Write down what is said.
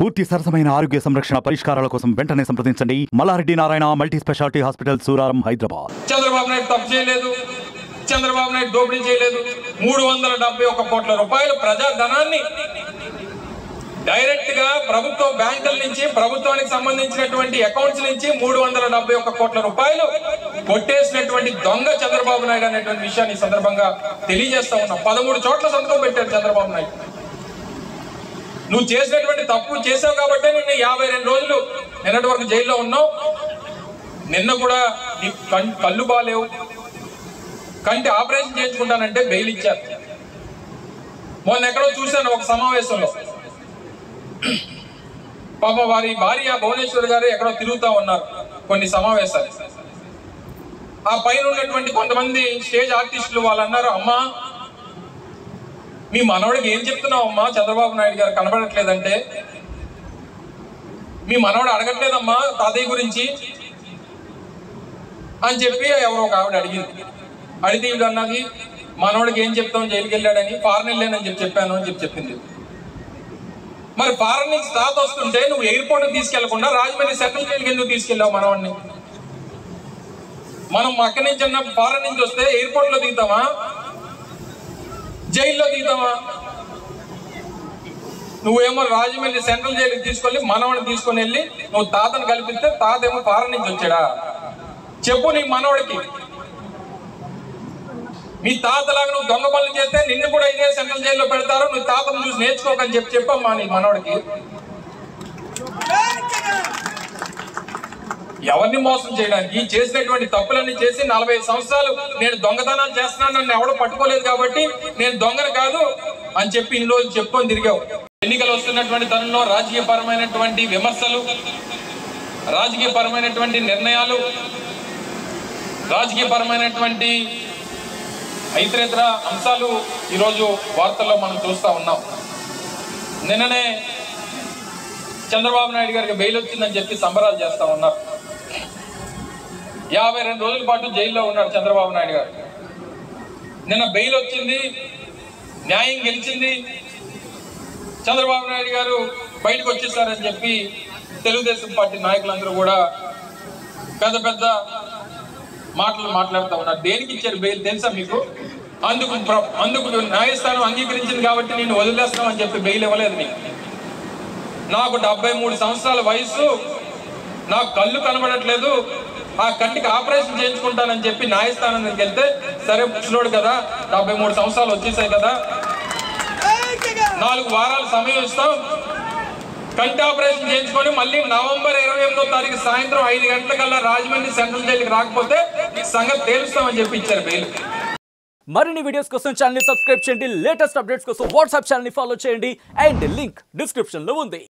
పూర్తి సరసమైన ఆరోగ్య సంరక్షణ పరిష్కారాల కోసం వెంటనే సంప్రదించండి Mallareddy Narayana multi speciality hospital Suraram Hyderabad Chandrababu Naidu తప్పు చేయలేదు చంద్రబాబు నాయుడు దోపిడీ చేయలేదు మూడు వందల డెబ్బై ఒక్క కోట్ల రూపాయలు ప్రజా ధనాన్ని డైరెక్ట్ గా ప్రభుత్వ బ్యాంకుల నుంచి ప్రభుత్వానికి సంబంధించినటువంటి అకౌంట్స్ నుంచి మూడు వందల డెబ్బై ఒక్క కోట్ల రూపాయలు కొట్టేసినటువంటి దొంగ చంద్రబాబు నాయుడు అనేటువంటి విషయాన్ని ఈ సందర్భంగా తెలియజేస్తా ఉన్నాం పదమూడు చోట్ల సంతకం పెట్టాడు చంద్రబాబు నాయుడు నువ్వు చేసినటువంటి తప్పు చేసావు కాబట్టి నిన్ను యాభై రెండు రోజులు నిన్నటి వరకు జైల్లో ఉన్నావు నిన్న కూడా నీ కన్- కళ్ళు బాలేవు కంటి ఆపరేషన్ చేయించుకుంటానంటే బెయిల్ ఇచ్చారు మొన్న ఎక్కడో చూశాను ఒక సమావేశంలో పాప వారి భార్య భువనేశ్వర్ గారు ఎక్కడో తిరుగుతా ఉన్నారు కొన్ని సమావేశాలు ఆ పైన ఉన్నటువంటి కొంతమంది స్టేజ్ ఆర్టిస్టులు వాళ్ళు అన్నారు అమ్మా మీ మనవడికి ఏం చెప్తున్నావు అమ్మా చంద్రబాబు నాయుడు గారు కనబడట్లేదంటే మీ మనవడు అడగట్లేదమ్మా తాతయ్య గురించి అని చెప్పి ఎవరో ఒక ఆవిడ అడిగింది అడిగితే ఈవిడ అన్నది మనోడికి ఏం చెప్తాం జైలుకి వెళ్ళాడని ఫారెన్ వెళ్ళానని చెప్పి చెప్పాను అని చెప్పి చెప్పింది మరి ఫారెన్ నుంచి తాత వస్తుంటే నువ్వు ఎయిర్పోర్ట్ తీసుకెళ్లకుండా రాజమండ్రి సెంట్రల్ జైలుకి ఎందుకు తీసుకెళ్ళావు మనవాడిని మనం అక్కడి నుంచి అన్న ఫారెన్ నుంచి వస్తే ఎయిర్పోర్ట్ లో దిగుతామా జైల్లో దిగుతామా నువ్వేమో రాజమండ్రి సెంట్రల్ జైలుకి తీసుకెళ్ళి మనవాడిని తీసుకొని వెళ్ళి నువ్వు తాతను కల్పిస్తే తాత ఏమో ఫారెన్ నుంచి వచ్చాడా చెప్పు నీ మనవడికి మీ తాతలాగా నువ్వు దొంగ పనులు చేస్తే నిన్ను కూడా ఇదే సెంట్రల్ జైల్లో పెడతారు నువ్వు తాతను చూసి నేర్చుకోకని చెప్పి చెప్పమ్మా నీ మనవడికి ఎవరిని మోసం చేయడానికి ఈ చేసినటువంటి తప్పులన్నీ చేసి నలభై ఐదు సంవత్సరాలు నేను దొంగతనాలు చేస్తున్నాను నన్ను ఎవడో పట్టుకోలేదు కాబట్టి నేను దొంగను కాదు అని చెప్పి ఇన్ని రోజులు చెప్పుకొని తిరిగావు ఎన్నికలు వస్తున్నటువంటి తరుణంలో రాజకీయపరమైనటువంటి విమర్శలు రాజకీయపరమైనటువంటి నిర్ణయాలు రాజకీయపరమైనటువంటి ఇతరేతర అంశాలు ఈరోజు వార్తల్లో మనం చూస్తా ఉన్నాం నిన్ననే చంద్రబాబు నాయుడు గారికి బెయిల్ వచ్చిందని చెప్పి సంబరాలు చేస్తా ఉన్నారు యాభై రెండు రోజుల పాటు జైల్లో ఉన్నాడు చంద్రబాబు నాయుడు గారు నిన్న బెయిల్ వచ్చింది న్యాయం గెలిచింది చంద్రబాబు నాయుడు గారు బయటకు వచ్చేసారని చెప్పి తెలుగుదేశం పార్టీ నాయకులందరూ కూడా పెద్ద పెద్ద మాటలు మాట్లాడుతూ ఉన్నారు దేనికి ఇచ్చారు బెయిల్ తెలుసా మీకు అందుకు ప్ర- అందుకు న్యాయస్థానం అంగీకరించింది కాబట్టి నేను వదిలేస్తాం అని చెప్పి బెయిల్ ఇవ్వలేదు మీకు నాకు డెబ్బై మూడు సంవత్సరాల వయసు నాకు కళ్ళు కనబడట్లేదు ఆ కంటికి ఆపరేషన్ చేయించుకుంటానని చెప్పి న్యాయస్థానం దగ్గరికి వెళ్తే సరే ముసలోడు కదా డెబ్బై మూడు సంవత్సరాలు వచ్చేసాయి కదా నాలుగు వారాలు సమయం ఇస్తాం కంటి ఆపరేషన్ చేయించుకొని మళ్ళీ నవంబర్ ఇరవై ఎనిమిదో తారీఖు సాయంత్రం ఐదు గంటలకల్లా రాజమండ్రి సెంట్రల్ జైలుకి రాకపోతే ఈ సంగతి తేలుస్తామని చెప్పి ఇచ్చారు బెయిల్ మరిన్ని వీడియోస్ కోసం ఛానల్ ని సబ్స్క్రైబ్ చేయండి లేటెస్ట్ అప్డేట్స్ కోసం వాట్సాప్ ఛానల్ ని ఫాలో చేయండి అండ్ లింక్ డిస్క్రిప్షన్ లో ఉంది